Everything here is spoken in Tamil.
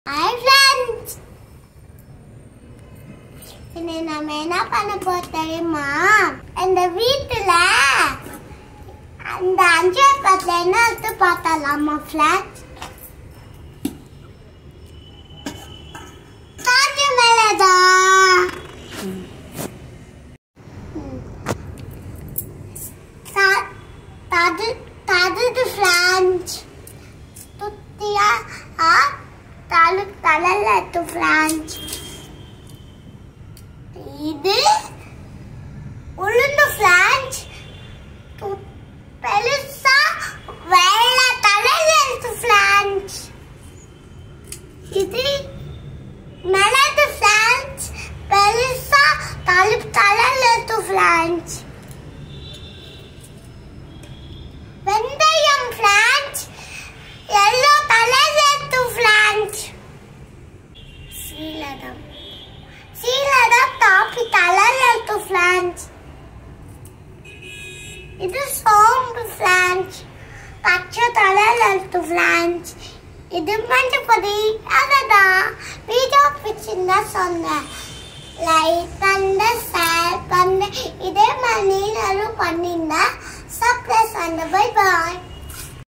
ஹாய் ஃப்ரெண்ட்ஸ் இன்னைக்கு நம்ம என்ன பண்ண போறோம் தெரியுமா இந்த வீட்டுல அந்த அஞ்சு பத்துல என்ன எடுத்து பார்த்தலாமா ஃப்ளாட் காஞ்சு மேலதா தது தது ஃப்ரான்ஸ் துத்தியா ஆ தலு தலல டு ஃப்ரான்ஸ் இது உளுந்து ஃப்ரான்ஸ் து- பெருசா வெள்ளை தலல டு ஃப்ரான்ஸ் இது மிளகு ஃப்ரான்ஸ் பெருசா தலு தலல டு ஃப்ரான்ஸ் வெந்தயம் ஃப்ரான்ஸ் எல்லோ கலர் டு ஃப்ரான்ஸ் சீலடம் சீலடம் காப்பி கலர் டு ஃப்ரான்ஸ் இது சோம்பு ஃப்ரான்ஸ் பச்சை கலர் டு ஃப்ரான்ஸ் இது மஞ்சள் பொடி அதான் வீடியோ பிடிச்சிருந்தா சொன்னேன் லைக் பண்ண ஷேர் பண்ண இதே மாதிரி நீங்களும் பண்ணிருந்தா சப்ரைஸ் பண்ண பை பாய்